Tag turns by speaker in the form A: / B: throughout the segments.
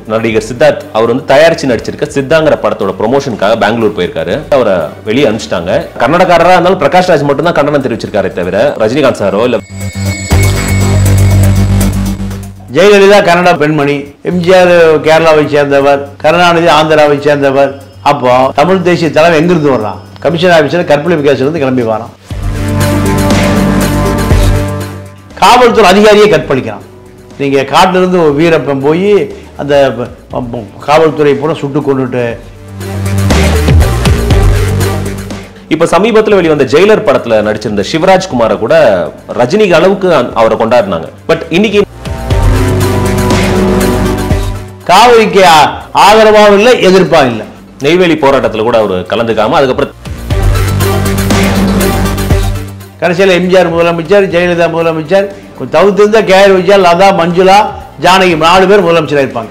A: நடிகர் சித்தார்த் அவர் வந்து தயாரிச்சு நடிச்சிருக்க சித்தாங்கிற படத்தோட ப்ரொமோஷனுக்காக பெங்களூர் போயிருக்காரு அவரை வெளியே அனுப்பிச்சிட்டாங்க கன்னடக்காரரா இருந்தாலும் பிரகாஷ் ராஜ் மட்டும் தான் கண்டனம் தெரிவிச்சிருக்காரே தவிர ரஜினிகாந்த் சாரோ இல்ல
B: ஜெயலலிதா கன்னட பெண்மணி எம்ஜிஆர் கேரளாவை சேர்ந்தவர் கருணாநிதி ஆந்திராவை சேர்ந்தவர் அப்போ தமிழ் தேசிய தலைவர் எங்கிருந்து வர்றான் கமிஷன் ஆஃபீஸில் கற்பழிப்பு இருந்து கிளம்பி வரான் காவல்துறை அதிகாரியை கற்பழிக்கிறான் நீங்க காட்டுல இருந்து ஒரு வீரப்பன் போய் அந்த ப- ப- காவல்துறை பூரா சுட்டு கொண்டுட்டு
A: இப்ப சமீபத்துல வெளிவந்த ஜெயிலர் படத்துல நடிச்சிருந்த சிவராஜ் குமாரை கூட ரஜினிக்கு அளவுக்கு அந்த- அவரை கொண்டாடினாங்க பட் இன்னைக்கு
B: காவிரிக்கு ஆ- ஆதரவாகவும் இல்லை எதிர்ப்பாகவும் இல்லை
A: நெய்வேலி போராட்டத்துல கூட அவர் கலந்துக்காம அதுக்கப்புறம்
B: கடைசியில் எம்ஜிஆர் முதலமைச்சர் ஜெயலலிதா முதலமைச்சர் தவிர்த்திருந்த கேஆர் விஜயா லதா மஞ்சுளா ஜானகி நாலு பேர் முதலமைச்சராக இருப்பாங்க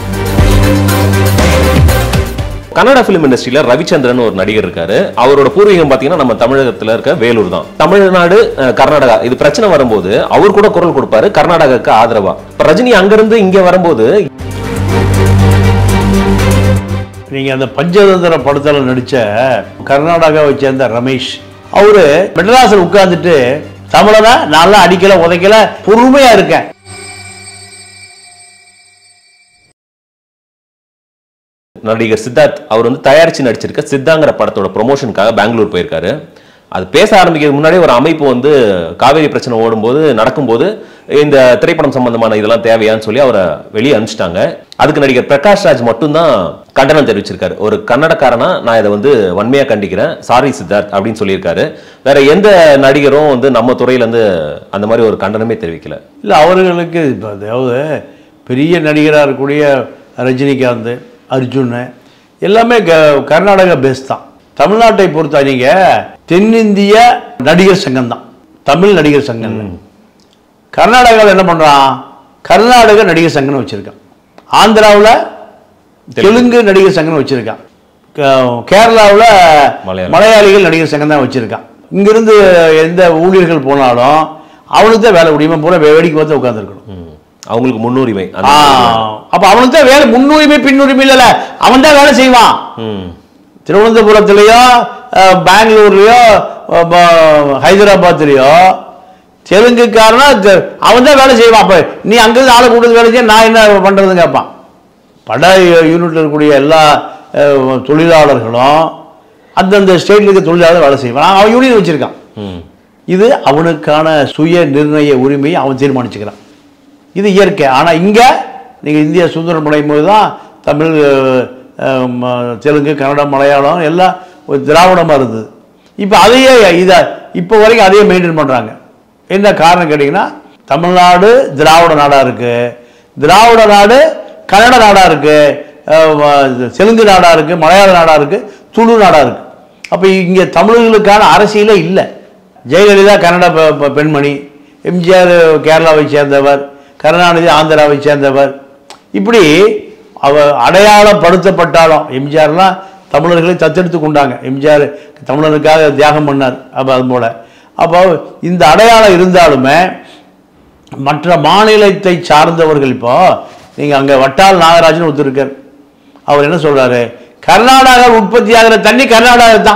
A: கன்னட பிலிம் இண்டஸ்ட்ரியில ரவிச்சந்திரன் ஒரு நடிகர் இருக்காரு அவரோட பூர்வீகம் பாத்தீங்கன்னா நம்ம தமிழகத்துல இருக்க வேலூர் தான் தமிழ்நாடு அஹ், கர்நாடகா இது பிரச்சனை வரும்போது அவர் கூட குரல் கொடுப்பாரு கர்நாடகாவுக்கு ஆதரவா இப்ப ரஜினி அங்கிருந்து இங்க வரும்போது
B: நீங்க அந்த பஞ்சதந்திர படத்தில் நடிச்ச கர்நாடகாவை சேர்ந்த ரமேஷ் அவரு மெட்ராஸில் உட்கார்ந்துட்டு தமிழனை நல்லா அடிக்கல உதைக்கல பொறுமையா இருக்கேன்
A: நடிகர் சித்தார்த் அவர் வந்து தயாரிச்சு நடிச்சிருக்க சித்தாங்கிற படத்தோட ப்ரொமோஷனுக்காக பெங்களூர் போயிருக்காரு அது பேச ஆரம்பிக்கிறதுக்கு முன்னாடி ஒரு அமைப்பு வந்து காவேரி பிரச்சனை ஓடும்போது நடக்கும்போது இந்த திரைப்படம் சம்பந்தமான இதெல்லாம் தேவையான்னு சொல்லி அவரை வெளியே அனுப்பிச்சிட்டாங்க அதுக்கு நடிகர் பிரகாஷ் ராஜ் மட்டும்தான் கண்டனம் தெரிவிச்சிருக்காரு ஒரு கன்னடக்காரனா நான் இதை வந்து வன்மையா கண்டிக்கிறேன் சாரி சித்தார்த் அப்படின்னு சொல்லியிருக்காரு வேற எந்த நடிகரும் வந்து நம்ம துறையில இருந்து அந்த மாதிரி ஒரு கண்டனமே தெரிவிக்கல
B: இல்லை அவர்களுக்கு இப்போ அதாவது பெரிய நடிகராக இருக்கக்கூடிய ரஜினிகாந்த் அர்ஜுன் எல்லாமே க கர்நாடகா பேஸ் தான் தமிழ்நாட்டை பொறுத்த நீங்கள் தென்னிந்திய நடிகர் சங்கம் தான் தமிழ் நடிகர் சங்கம் இல்ல. கர்நாடகாவில் என்ன பண்ணுறான் கர்நாடக நடிகர் சங்கம்னு வச்சுருக்கான் ஆந்திராவில் தெலுங்கு நடிகர் சங்கம்னு வச்சுருக்கான் கேரளாவில்
A: மலையாளம்.
B: மலையாளிகள் நடிகர் சங்கம் தான் வச்சுருக்கான் இங்கிருந்து எந்த ஊழியர்கள் போனாலும் அவனுக்கு தான் வேலை முடியுமா பூரா வேடிக்கை பார்த்து உட்காந்துருக்கணும்
A: ம். அவங்களுக்கு முன்னுரிமை அந்த
B: அப்ப அவனுக்கு தான் வேலை முன்னுரிமை பின்னுரிமை இல்லைல்ல அவன் தான் வேலை செய்வான்
A: ம்.
B: திருவனந்தபுரத்துலயோ அஹ், பெங்களூர்லயோ அஹ், ப- ஹைதராபாத்லயோ தெலுங்குக்காரனா தெ- அவன் தான் வேலை செய்வான் அப்ப நீ அங்கிருந்து ஆளை கூட்டு வேலை செய்ய நான் என்ன பண்றதுன்னு கேட்பான் பட யூனிட்ல இருக்கக்கூடிய எல்லா அஹ், தொழிலாளர்களும் அந்தந்த ஸ்டேட்ல இருக்க தொழிலாளர் வேலை செய்வான் அவன் யூனியன் வச்சிருக்கான்
A: ம்.
B: இது அவனுக்கான சுய நிர்ணய உரிமையை அவன் தீர்மானிச்சுக்கிறான் இது இயற்கை ஆனால் இங்கே நீங்கள் இந்தியா சுதந்திரம் அடையும் போது தான் தமிழ் அஹ், ம- தெலுங்கு கன்னடம் மலையாளம் எல்லாம் ஒரு திராவிடமாக இருந்தது இப்போ அதையே இதை இப்போ வரைக்கும் அதையே மெயின்டைன் பண்ணுறாங்க என்ன காரணம் கேட்டிங்கன்னா தமிழ்நாடு திராவிட நாடாக இருக்குது திராவிட நாடு கன்னட நாடாக இருக்குது தெலுங்கு நாடாக இருக்குது மலையாள நாடாக இருக்குது துளு நாடாக இருக்குது அப்போ இங்கே தமிழர்களுக்கான அரசியலே இல்லை ஜெயலலிதா கன்னட பெ- பெ- பெண்மணி எம்ஜிஆர் கேரளாவை சேர்ந்தவர் கருணாநிதி ஆந்திராவை சேர்ந்தவர் இப்படி அவ அடையாளப்படுத்தப்பட்டாலும் எம்ஜிஆர்லாம் தமிழர்களை தத்தெடுத்து கொண்டாங்க எம்ஜிஆர் தமிழருக்காக தியாகம் பண்ணார் அப்போ அது போல அப்போ இந்த அடையாளம் இருந்தாலுமே மற்ற மாநிலத்தை சார்ந்தவர்கள் இப்போ நீங்கள் அங்கே வட்டால் நாகராஜன் ஒருத்தர் இருக்கார் அவர் என்ன சொல்றாரு கர்நாடகா உற்பத்தி ஆகிற தண்ணி கர்நாடகா தான்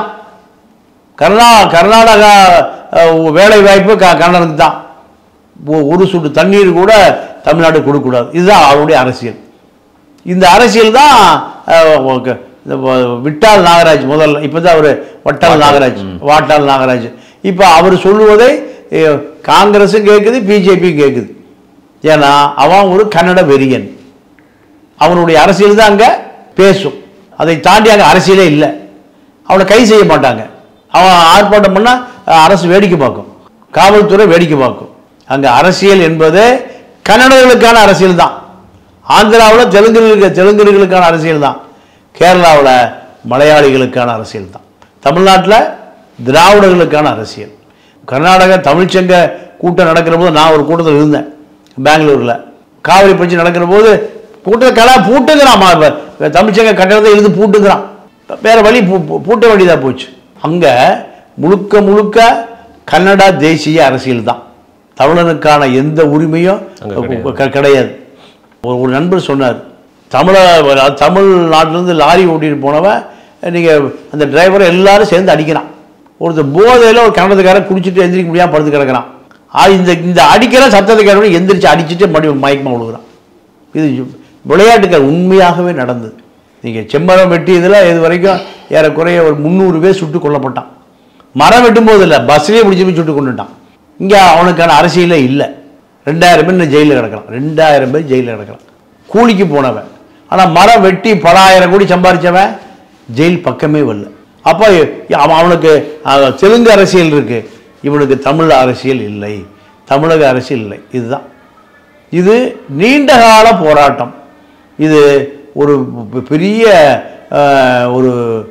B: கர்நா கர்நாடகா அஹ், வேலை வாய்ப்பு க கன்னடத்துக்கு தான் ஒ- ஒரு சுட்டு தண்ணீர் கூட தமிழ்நாடு கொடுக்கக்கூடாது இதுதான் அவருடைய அரசியல் இந்த அரசியல் தான் அஹ், ஓகே. இந்த வ- விட்டால் நாகராஜ் முதல்ல இப்போ தான் அவர் வட்டால் நாகராஜ் வாட்டால் நாகராஜ் இப்போ அவர் சொல்லுவதை அஹ், காங்கிரஸும் கேட்குது பிஜேபியும் கேட்குது ஏன்னா அவன் ஒரு கன்னட வெறியன் அவனுடைய அரசியல் தான் அங்கே பேசும் அதை தாண்டி அங்கே அரசியலே இல்லை அவனை கை செய்ய மாட்டாங்க அவன் ஆர்ப்பாட்டம் பண்ணால் அரசு வேடிக்கை பார்க்கும் காவல்துறை வேடிக்கை பார்க்கும் அங்கே அரசியல் என்பது கன்னடர்களுக்கான அரசியல் தான் ஆந்திராவில் தெலுங்குகளுக்கு தெலுங்குகளுக்கான அரசியல் தான் கேரளாவில் மலையாளிகளுக்கான அரசியல் தான் தமிழ்நாட்டில் திராவிடர்களுக்கான அரசியல் கர்நாடக தமிழ்ச்சங்க கூட்டம் நடக்கிற போது நான் ஒரு கூட்டத்தில் இருந்தேன் பெங்களூரில் காவிரி பிரச்சனை நடக்கிற போது கூட்டத்தை கலா பூட்டுங்கிறான் மா- இப்ப தமிழ்ச்சங்க கட்டடத்தை எழுதி பூட்டுங்கிறான் வேற வழி பூ பூ- பூட்ட வேண்டியதாக போச்சு அங்கே முழுக்க முழுக்க கன்னடா தேசிய அரசியல் தான் தமிழனுக்கான எந்த உரிமையும்
A: அங்க கிடையாது.
B: க- கிடையாது ஒரு ஒரு நண்பர் சொன்னார் தமிழ தமிழ்நாட்டிலேருந்து லாரி ஓட்டிட்டு போனவன் நீங்கள் அந்த டிரைவரை எல்லாரும் சேர்ந்து அடிக்கிறான் ஒருத்தர் போதையில் ஒரு கன்னடத்துக்காரன் குடிச்சிட்டு எந்திரிக்க முடியாமல் படுத்து கிடக்குறான் ஆ, இந்த இந்த அடிக்கிற சத்தத்துக்காரன் எந்திரிச்சு அடிச்சுட்டு மறுபடியும் மயக்கமாக விழுகிறான் இது விளையாட்டுகள் உண்மையாகவே நடந்தது நீங்கள் செம்மரம் வெட்டியதில் இது வரைக்கும் ஏறக்குறைய ஒரு முந்நூறு பேர் சுட்டு கொல்லப்பட்டான் மரம் வெட்டும் போது இல்லை பஸ்லேயே பிடிச்சி போய் சுட்டு கொண்டுட்டான் இங்கே அவனுக்கான அரசியலே இல்லை ரெண்டாயிரம் பேர் இன்னும் ஜெயிலில் கிடக்கலாம் ரெண்டாயிரம் பேர் ஜெயிலில் கிடக்கலாம் கூலிக்கு போனவன் ஆனால் மரம் வெட்டி பல ஆயிரம் கோடி சம்பாரிச்சவன் ஜெயில் பக்கமே வரல அப்போ அவன் அவனுக்கு அஹ், தெலுங்கு அரசியல் இருக்கு இவனுக்கு தமிழ் அரசியல் இல்லை தமிழக அரசியல் இல்லை இதுதான் இது நீண்டகால போராட்டம் இது ஒரு பெ- பெரிய அஹ், ஒரு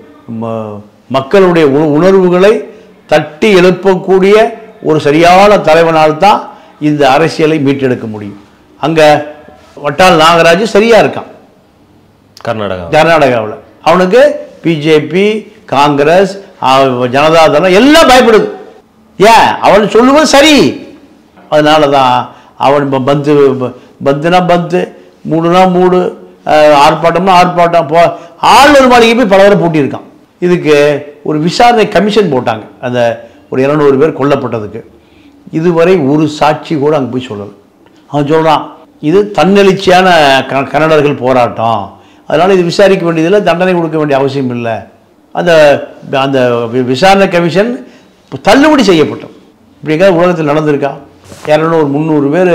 B: ம- மக்களுடைய உண- உணர்வுகளை தட்டி எழுப்பக்கூடிய ஒரு சரியான தலைவனால் தான் இந்த அரசியலை மீட்டெடுக்க முடியும் அங்கே வட்டால் நாகராஜ் சரியா இருக்கான்
A: கர்நாடகா
B: கர்நாடகாவில் அவனுக்கு பிஜேபி காங்கிரஸ் அஹ், ஜனதாதளம் எல்லாம் பயப்படுது ஏன் அவன் சொல்லுவது சரி அதனால தான் அவன் இப்போ பந்து ப- பந்துனா பந்து மூடுனா மூடு அஹ், ஆர்ப்பாட்டம்னா ஆர்ப்பாட்டம் போ ஆளுநர் மாளிகை போய் பல தடவை பூட்டியிருக்கான் இதுக்கு ஒரு விசாரணை கமிஷன் போட்டாங்க அந்த ஒரு இரநூறு பேர் கொல்லப்பட்டதுக்கு இதுவரை ஒரு சாட்சி கூட அங்கே போய் சொல்லலை அவன் சொல்கிறான் இது தன்னெழுச்சியான க கன்னடர்கள் போராட்டம் அதனால் இது விசாரிக்க வேண்டியதில்லை தண்டனை கொடுக்க வேண்டிய அவசியம் இல்லை அந்த அந்த வி- விசாரணை கமிஷன் தள்ளுபடி செய்யப்பட்டோம் இப்படி எங்கேயாவது உலகத்தில் நடந்திருக்கா இரநூறு ஒரு முந்நூறு பேர்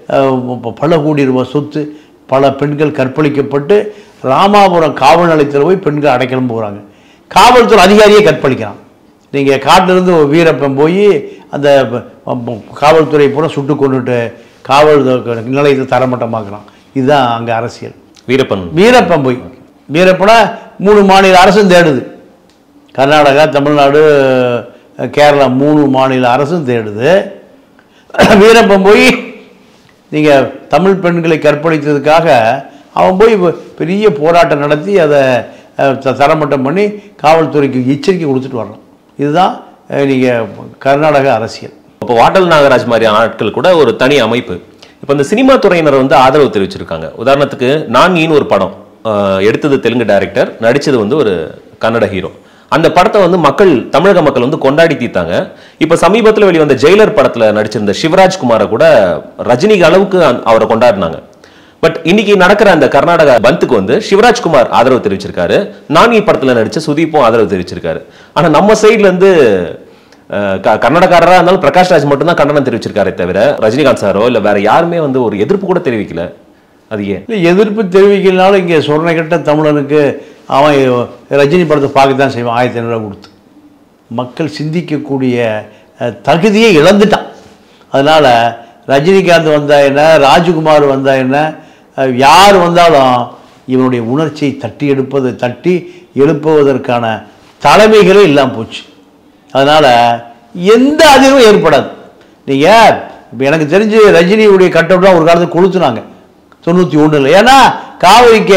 B: பல கோடி ரூபாய் சொத்து பல பெண்கள் கற்பழிக்கப்பட்டு ராமாபுரம் காவல் நிலையத்தில் போய் பெண்கள் அடைக்கலம் போகிறாங்க காவல்துறை அதிகாரியே கற்பழிக்கிறான் நீங்கள் காட்டிலிருந்து ஒரு வீரப்பன் போய் அந்த ப- ப- காவல்துறை பூரா சுட்டு கொண்டுட்டு காவல் நிலையத்தை தரமட்டமாக்குறான் இதுதான் அங்கே அரசியல்
A: வீரப்பன்
B: வீரப்பன் போய் வீரப்பனை மூணு மாநில அரசும் தேடுது கர்நாடகா தமிழ்நாடு கேரளா மூணு மாநில அரசும் தேடுது வீரப்பன் போய் நீங்கள் தமிழ் பெண்களை கற்பழித்ததுக்காக அவன் போய் பெ- பெரிய போராட்டம் நடத்தி அதை அஹ், த- தரமட்டம் பண்ணி காவல்துறைக்கு எச்சரிக்கை கொடுத்துட்டு வர்றான் இதுதான் நீங்கள் கர்நாடக அரசியல்
A: இப்போ வாட்டல் நாகராஜ் மாதிரியான ஆட்கள் கூட ஒரு தனி அமைப்பு இப்போ இந்த சினிமா துறையினர் வந்து ஆதரவு தெரிவிச்சிருக்காங்க உதாரணத்துக்கு நான் நீன்னு ஒரு படம் அஹ், எடுத்தது தெலுங்கு டைரக்டர் நடிச்சது வந்து ஒரு கன்னட ஹீரோ அந்த படத்தை வந்து மக்கள் தமிழக மக்கள் வந்து கொண்டாடி தீர்த்தாங்க இப்போ சமீபத்தில் வெளிவந்த ஜெயிலர் படத்துல நடிச்சிருந்த சிவராஜ் குமாரை கூட ரஜினிக்கு அளவுக்கு அந்த- அவரை கொண்டாடினாங்க பட் இன்னைக்கு நடக்கிற அந்த கர்நாடகா பந்துக்கு வந்து சிவராஜ் குமார் ஆதரவு தெரிவிச்சிருக்காரு நானி படத்துல நடிச்ச சுதீப்பும் ஆதரவு தெரிவிச்சிருக்காரு ஆனா நம்ம சைடுல இருந்து அஹ், க- கன்னடக்காரரா இருந்தாலும் பிரகாஷ் ராஜ் மட்டும் தான் கண்டனம் தெரிவிச்சிருக்காரே தவிர ரஜினிகாந்த் சாரோ இல்ல வேற யாருமே வந்து ஒரு எதிர்ப்பு கூட தெரிவிக்கல அது ஏன்
B: இல்லை எதிர்ப்பு தெரிவிக்கலனாலும் இங்கே சொர்ணகட்ட தமிழனுக்கு அவன் ரஜினி படத்தை பார்க்க தான் செய்வான் ஆயிரத்தி ஐநூறுரூவா கொடுத்து மக்கள் சிந்திக்கக்கூடிய அஹ், தகுதியை இழந்துட்டான் அதனால் ரஜினிகாந்த் வந்தா என்ன ராஜ்குமார் வந்தா என்ன அஹ், யார் வந்தாலும் இவனுடைய உணர்ச்சியை தட்டி எடுப்பது தட்டி எழுப்புவதற்கான தலைமைகளே இல்லாமல் போச்சு அதனால் எந்த அதிர்வும் ஏற்படாது நீங்கள் இப்போ எனக்கு தெரிஞ்சு ரஜினியுடைய கட்டவுட்லாம் ஒரு காலத்தில் கொளுத்துனாங்க தொண்ணூற்றி ஒன்றில் ஏன்னா காவிரிக்கு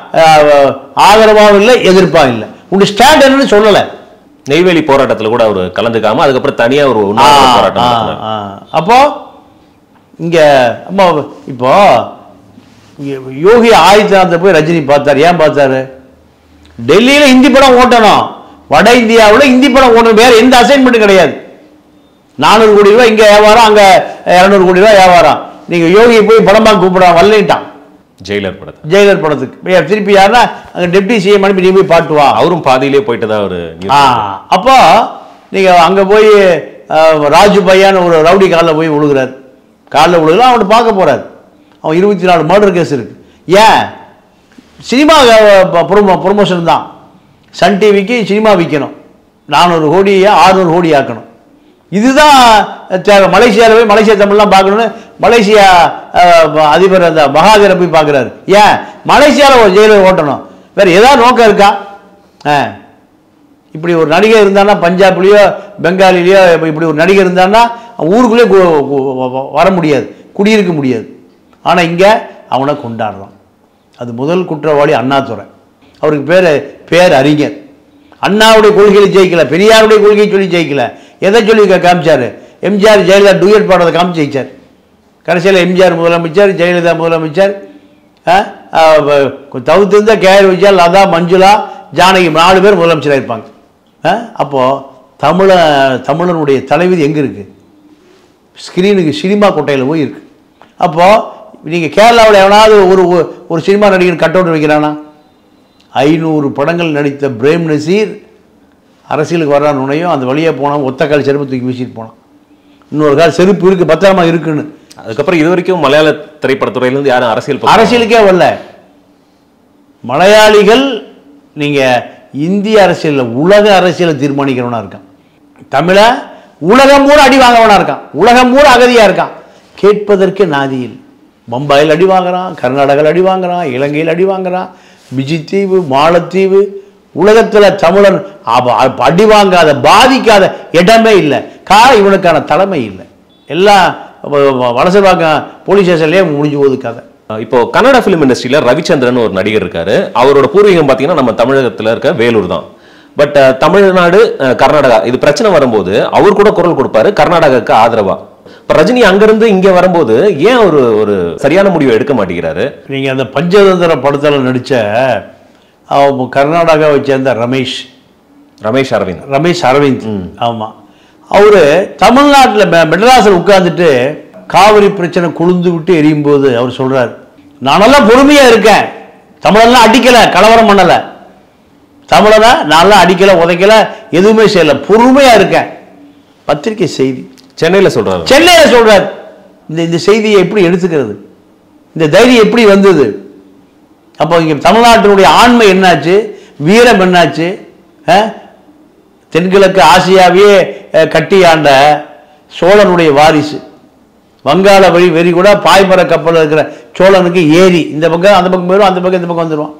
B: ஆதரவாகவும் இல்லை எதிர்ப்பாகவும் இல்லை உங்களுடைய ஸ்டாண்ட் என்னன்னு சொல்லலை
A: நெய்வேலி போராட்டத்துல கூட அவர் கலந்துக்காம அதுக்கப்புறம் தனியா ஒரு உண்ணாவிரத போராட்டம் நடத்தினார்.
B: ஆ, ஆ. அப்போ இங்க அம்மா இப்போ யோ- யோகி ஆதித்யநாத்தை போய் ரஜினி பார்த்தார் ஏன் பார்த்தாரு டெல்லியில ஹிந்தி படம் ஓட்டணும் வட இந்தியாவில் ஹிந்தி படம் ஓட்டணும் வேற எந்த அசைன்மெண்ட்டும் கிடையாது நானூறு கோடி ரூபாய் இங்க வியாபாரம் அங்க இரநூறு கோடி ரூபாய் வியாபாரம் நீங்க யோகியை போய் படமா கூப்பிட வரலிட்டான்
A: ஜெயிலர் படத்தை
B: ஜெயலலிதா படத்துக்கு ஏன் திருப்பி யாருன்னா அங்க டெப்டி சிஎம் அனுப்பி நீ போய் பாட்டு வா
A: அவரும் பாதியிலே போயிட்டு தான் ஒரு
B: ஆ அப்போ நீங்க அங்க போய் அஹ், ராஜு பையான்னு ஒரு ரவுடி காலில் போய் விழுகிறார் காலில் விழுகலாம் அவனை பார்க்க போறார் அவன் இருபத்தி நாலு மர்டர் கேஸ் இருக்கு ஏன் சினிமா ப்ரொமோ ப்ரொமோஷன் தான் சன் டிவிக்கு சினிமா விற்கணும் நானூறு கோடியை ஆறுநூறு கோடி ஆக்கணும் இதுதான் தேவை மலேசியாவில் போய் மலேசியா தமிழ்லாம் பார்க்கணும்னு மலேசியா அஹ், அதிபர் அந்த மகாதீரை போய் பார்க்குறாரு ஏன் மலேசியாவில் ஒரு ஜெயிலர் ஓட்டணும் வேற ஏதாவது நோக்கம் இருக்கா ஆ இப்படி ஒரு நடிகர் இருந்தான்னா பஞ்சாப்லேயோ பெங்காலிலேயோ இப்ப இப்படி ஒரு நடிகர் இருந்தான்னா அவன் ஊருக்குள்ளே கு- கு- வர முடியாது குடியிருக்க முடியாது ஆனால் இங்கே அவனை கொண்டாடுறான் அது முதல் குற்றவாளி அண்ணாதுரை அவருக்கு பேர் பேர் அறிஞர் அண்ணாவுடைய கொள்கையை ஜெயிக்கல பெரியாருடைய கொள்கையை சொல்லி ஜெயிக்கல எதை சொல்லி கா- காமிச்சாரு எம்ஜிஆர் ஜெயலலிதா டூயட் பாடத்தை காமிச்சு ஜெயிச்சார் கடைசியில் எம்ஜிஆர் முதலமைச்சர் ஜெயலலிதா முதலமைச்சர் ஆ, தவிர்த்திருந்த கேஆர் விஜயா லதா மஞ்சுளா ஜானகி நாலு பேர் முதலமைச்சராக இருப்பாங்க அஹ், அப்போ தமிழ தமிழனுடைய தலைவிதி எங்கே இருக்குது ஸ்க்ரீனுக்கு சினிமா கொட்டையில் போய் இருக்கு அப்போது நீங்கள் கேரளாவில் எவனாவது ஒரு ஒரு- ஒரு சினிமா நடிகர் கட் அவுட் வைக்கிறானா ஐநூறு படங்கள் நடித்த பிரேம் நசீர் அரசியலுக்கு வர்றான்னு உடனேயும் அந்த வழியாக போனான் ஒத்த கால் செருப்பு தூக்கி வீசிட்டு போனான் இன்னொரு கால் செருப்பு இருக்குது பத்திரமா இருக்குன்னு
A: அதுக்கப்புறம் இது வரைக்கும் மலையாள திரைப்படத்துறையில இருந்து யாரும் அரசியல் பக்கம்
B: அரசியலுக்கே வரல மலையாளிகள் நீங்கள் இந்திய அரசியலில் உலக அரசியலை தீர்மானிக்கிறவனா இருக்கான் தமிழ உலகம் பூரா அடி வாங்கவனா இருக்கான் உலகம் பூரா அகதியாக இருக்கான் கேட்பதற்கே நாதியில் பம்பாயில் அடி வாங்குறான் கர்நாடகாவில் அடி வாங்குறான் இலங்கையில் அடி வாங்குறான் பிஜித்தீவு மாலத்தீவு உலகத்தில் தமிழன் அவ- அவ- அடி வாங்காத பாதிக்காத இடமே இல்லை காரணம் இவனுக்கான தலைமை இல்லை எல்லாம் வலசர்வாக்கம் போலீஸ் ஸ்டேஷன்லேயே முடிஞ்சு போகுது கதை
A: இப்போ கன்னட ஃபிலிம் இண்டஸ்ட்ரியில ரவிச்சந்திரன் ஒரு நடிகர் இருக்காரு அவரோட பூர்வீகம் பாத்தீங்கன்னா நம்ம தமிழகத்துல இருக்க வேலூர் தான் பட் தமிழ்நாடு அஹ், கர்நாடகா இது பிரச்சனை வரும்போது அவர் கூட குரல் கொடுப்பாரு கர்நாடகாவுக்கு ஆதரவா இப்ப ரஜினி அங்கிருந்து இங்க வரும்போது ஏன் ஒரு ஒரு சரியான முடிவை எடுக்க மாட்டேங்கிறாரு
B: நீங்கள் அந்த பஞ்சதந்திர படத்தில் நடித்த அவன் கர்நாடகாவை சேர்ந்த ரமேஷ்
A: ரமேஷ் அரவிந்த்
B: ரமேஷ் அரவிந்த் ஆமாம் அவர் தமிழ்நாட்டில் மெட்ராஸில் உட்கார்ந்துட்டு காவிரி பிரச்சனை கொழுந்து விட்டு எரியும் போது அவர் சொல்கிறார் நானெல்லாம் பொறுமையாக இருக்கேன் தமிழெல்லாம் அடிக்கலை கலவரம் பண்ணலை தமிழனை நான்லாம் அடிக்கலை உதைக்கலை எதுவுமே செய்யலை பொறுமையாக இருக்கேன் பத்திரிக்கை செய்தி
A: சென்னையில சொல்றாரு
B: சென்னையில் சொல்றார் இந்த இந்த செய்தியை எப்படி எடுத்துக்கிறது இந்த தைரியம் எப்படி வந்தது அப்போ இங்கே தமிழ்நாட்டினுடைய ஆண்மை என்னாச்சு வீரம் என்னாச்சு அஹ்? தென்கிழக்கு ஆசியாவையே அஹ், கட்டி ஆண்ட சோழனுடைய வாரிசு வங்காள வழி வெறி கூட பாய்மர கப்பல் இருக்கிற சோழனுக்கு ஏரி இந்த பக்கம் அந்த பக்கம் போயிடும் அந்த பக்கம் இந்த பக்கம் வந்துடுவான்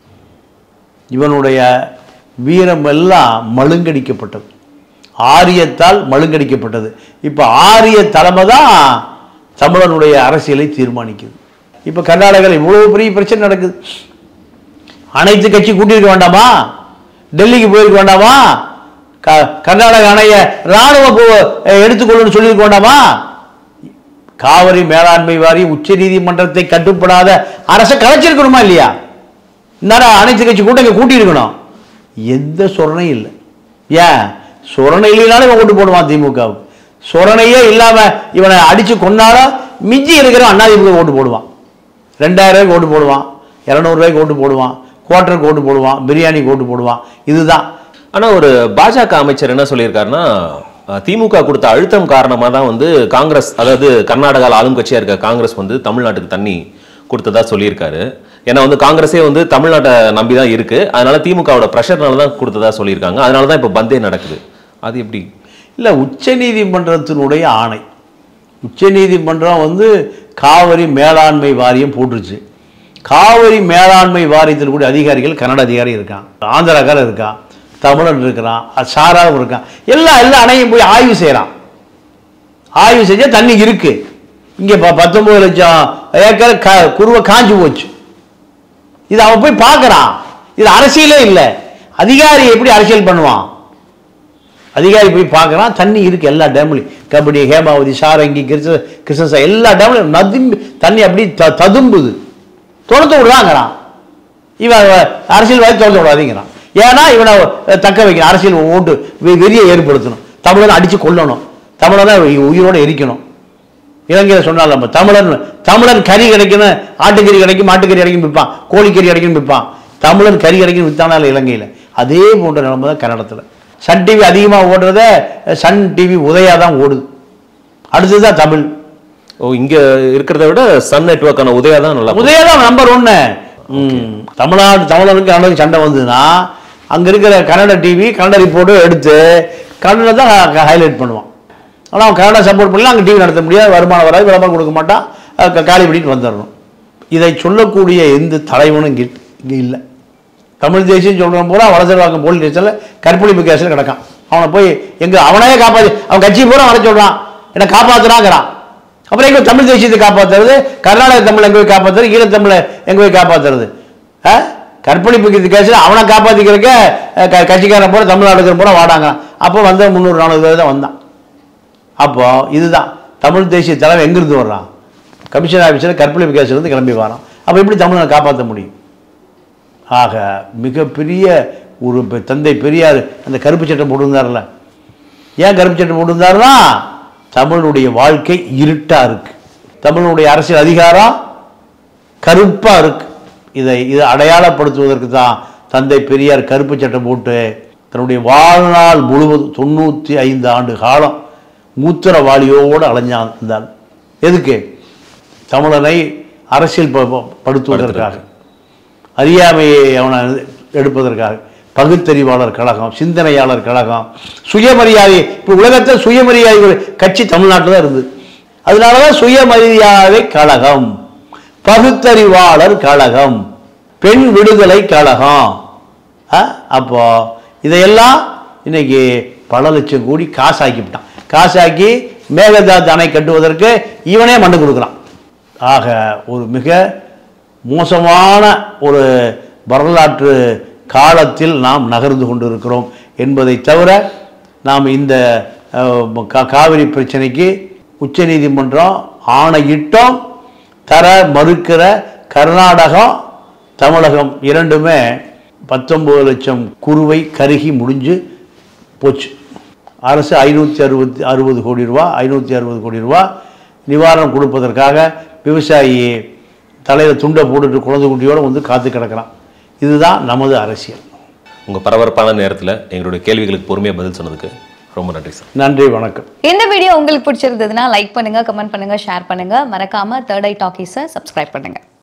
B: இவனுடைய வீரம் எல்லாம் மழுங்கடிக்கப்பட்டது ஆரியத்தால் மழுங்கடிக்கப்பட்டது இப்போ ஆரிய தலைமை தான் தமிழனுடைய அரசியலை தீர்மானிக்குது இப்போ கர்நாடகாவில் இவ்வளவு பெரிய பிரச்சனை நடக்குது அனைத்து கட்சி கூட்டியிருக்க வேண்டாமா டெல்லிக்கு போயிருக்க வேண்டாமா க- கர்நாடக அணைய ராணுவ பு- எடுத்துக்கொள்ளுன்னு சொல்லியிருக்க வேண்டாமா காவிரி மேலாண்மை வாரி உச்ச நீதிமன்றத்தை கட்டுப்படாத அரசை கலைச்சிருக்கணுமா இல்லையா இந்நேரம் அனைத்து கட்சி கூட்டம் இங்கே கூட்டியிருக்கணும் எந்த சொரணையும் இல்லை ஏன் சொரணை இல்லைனாலும் இவன் ஓட்டு போடுவான் திமுகவுக்கு சொரணையே இல்லாமல் இவனை அடித்து கொண்டாலும் மிஞ்சி இருக்கிற அதிமுக ஓட்டு போடுவான் ரெண்டாயிரம் ரூபாய்க்கு ஓட்டு போடுவான் இரநூறுவாய்க்கு ஓட்டு போடுவான் குவார்ட்டருக்கு ஓட்டு போடுவான் பிரியாணிக்கு ஓட்டு போடுவான் இதுதான்
A: ஆனா ஒரு பாஜக அமைச்சர் என்ன சொல்லியிருக்காருன்னா அஹ், திமுக கொடுத்த அழுத்தம் காரணமா தான் வந்து காங்கிரஸ் அதாவது கர்நாடகாவில் ஆளும் கட்சியா இருக்க காங்கிரஸ் வந்து தமிழ்நாட்டுக்கு தண்ணி கொடுத்ததா சொல்லியிருக்காரு ஏன்னா வந்து காங்கிரஸே வந்து தமிழ்நாட்டை நம்பி தான் இருக்கு அதனால திமுகவோட ப்ரெஷர்னால தான் கொடுத்ததா சொல்லியிருக்காங்க அதனால தான் இப்போ பந்தே நடக்குது அது எப்படி
B: இல்லை உச்சநீதிமன்றத்தினுடைய ஆணை உச்சநீதிமன்றம் வந்து காவிரி மேலாண்மை வாரியம் போட்டுருச்சு காவிரி மேலாண்மை வாரியத்தில் கூடிய அதிகாரிகள் கன்னட அதிகாரி இருக்கான் ஆந்திராக்காரர் இருக்கான் தமிழன் இருக்கிறான் சாராவும் இருக்கான் எல்லா எல்லா அணையும் போய் ஆய்வு செய்கிறான் ஆய்வு செஞ்சால் தண்ணி இருக்கு இங்கே ப பத்தொம்பது லட்சம் ஏக்கர் க குருவை காஞ்சு போச்சு இது அவன் போய் பார்க்குறான் இது அரசியலே இல்லை அதிகாரி எப்படி அரசியல் பண்ணுவான் அதிகாரி போய் பார்க்குறான் தண்ணி இருக்குது எல்லா டேம்லையும் கபடி ஹேமாவதி சாரங்கி கிருஷ்ண கிருஷ்ணசா எல்லா டேம்லையும் நதும்பி தண்ணி அப்படி த ததும்புது தொடுத்து விடுறாங்கிறான் இவன் அரசியல்வாதி தொடுத்து விடாதீங்கிறான் ஏன்னா இவனை தக்க வைக்கணும் அரசியல் ஓட்டு வெ- வெறியை ஏற்படுத்தணும் தமிழனை அடித்து கொல்லணும் தமிழனை உயிரோடு எரிக்கணும் இலங்கையில் சொன்னால் நம்ம தமிழன் தமிழன் கறி கிடைக்கணும் ஆட்டுக்கறி கிடைக்கும் மாட்டுக்கறி கிடைக்கும் விற்பான் கோழிக்கறி கிடைக்கும் விற்பான் தமிழன் கறி கிடைக்கும் விற்றானால இலங்கையில் அதே போன்ற நிலைமை தான் கன்னடத்தில் சன் டிவி அதிகமாக ஓடுறத சன் டிவி உதயா தான் ஓடுது அடுத்தது தான் தமிழ்
A: ஓ இங்க இருக்கிறத விட சன் நெட்வொர்க்கான உதயா தான் நல்லா
B: உதயா தான் நம்பர் ஒன்று தமிழ்நாடு தமிழனுக்கு கன்னடத்துக்கு சண்டை வந்ததுன்னா அங்கே இருக்கிற கன்னட டிவி கன்னட ரிப்போர்ட்டும் எடுத்து கன்னட தான் ஹைலைட் பண்ணுவான் ஆனால் அவன் கன்னடா சப்போர்ட் பண்ணல அங்கே டிவி நடத்த முடியாது வருமானம் வராது விளம்பரம் கொடுக்க மாட்டான் அஹ் க- காலி பண்ணிட்டு வந்துடணும் இதை சொல்லக்கூடிய எந்த தலைவனும் இங்கே இங்கே இல்லை தமிழ் தேசியம் சொல்கிறவன் பூரா வலசர்வாக்கம் போலீஸ் ஸ்டேஷனில் கற்பழிப்பு கேஸில் கிடக்கான் அவனை போய் எங்கே அவனே காப்பாற்றி அவன் கட்சி பூரா வர சொல்கிறான் என்னை காப்பாற்றுறாங்கிறான் அப்புறம் எங்கே தமிழ் தேசியத்தை காப்பாற்றுறது கர்நாடக தமிழ் எங்கே போய் காப்பாற்றுறது ஈழத்தமிழை எங்கே போய் காப்பாற்றுறது ஆ கற்பழிப்பு கேஸில் அவனை காப்பாற்றிக்கிறக்க க கட்சிக்காரன் பூரா தமிழ்நாடுக்கிற பூரா வாடாங்கிறான் அப்போ வந்த முந்நூறு நானூறு பேர் தான் வந்தான் அப்போ இதுதான் தமிழ் தேசிய தலைவர் எங்கிருந்து வர்றான் கமிஷன் ஆஃபீஸில் கற்பழிப்பு கேஸ்லேருந்து கிளம்பி வரான் அப்போ எப்படி தமிழனை காப்பாற்ற முடியும் ஆக மிகப்பெரிய ஒரு பெ- தந்தை பெரியார் அந்த கருப்பு சட்டை போட்டிருந்தார்ல ஏன் கருப்பு சட்டை போட்டிருந்தாருன்னா தமிழுடைய வாழ்க்கை இருட்டா இருக்கு தமிழுடைய அரசியல் அதிகாரம் கருப்பா இருக்கு இதை இதை அடையாளப்படுத்துவதற்கு தான் தந்தை பெரியார் கருப்பு சட்டை போட்டு தன்னுடைய வாழ்நாள் முழுவதும் தொண்ணூற்றி ஐந்து ஆண்டு காலம் மூத்திரவாளியோடு அலைஞ்சான் இருந்தான் எதுக்கு தமிழனை அரசியல் ப- ப- படுத்துவதற்காக அறியாமையை அவனை எடுப்பதற்காக பகுத்தறிவாளர் கழகம் சிந்தனையாளர் கழகம் சுயமரியாதை இப்போ உலகத்தில் சுயமரியாதை ஒரு கட்சி தமிழ்நாட்டில் தான் இருந்தது அதனால தான் சுயமரியாதை கழகம் பகுத்தறிவாளர் கழகம் பெண் விடுதலை கழகம் ஆ? அப்போ இதையெல்லாம் இன்னைக்கு பல லட்சம் கோடி காசாக்கிவிட்டான் காசாக்கி மேகதாத் அணை கட்டுவதற்கு இவனே மண்டு கொடுக்குறான் ஆக ஒரு மிக மோசமான ஒரு வரலாற்று காலத்தில் நாம் நகர்ந்து கொண்டிருக்கிறோம் என்பதை தவிர நாம் இந்த அஹ், கா- காவிரி பிரச்சனைக்கு உச்சநீதிமன்றம் ஆணையிட்டோம் தர மறுக்கிற கர்நாடகம் தமிழகம் இரண்டுமே பத்தொம்பது லட்சம் குருவை கருகி முடிஞ்சு போச்சு அரசு ஐநூற்றி அறுபத்தி அறுபது கோடி ரூபா ஐநூற்றி அறுபது கோடி ரூபா நிவாரணம் கொடுப்பதற்காக விவசாயி தலையில் துண்டை போட்டுட்டு குழந்தை குட்டியோடு வந்து காத்து கிடக்கிறான் இதுதான் நமது அரசியல்
A: உங்க பரபரப்பான நேரத்துல எங்களுடைய கேள்விகளுக்கு பொறுமையா பதில் சொன்னதுக்கு ரொம்ப நன்றி சார்
B: நன்றி வணக்கம்
C: இந்த வீடியோ உங்களுக்கு பிடிச்சிருந்ததுன்னா லைக் பண்ணுங்க கமெண்ட் பண்ணுங்க ஷேர் பண்ணுங்க மறக்காம தேர்ட் ஐ டாக்கீஸை சப்ஸ்கிரைப் பண்ணுங்க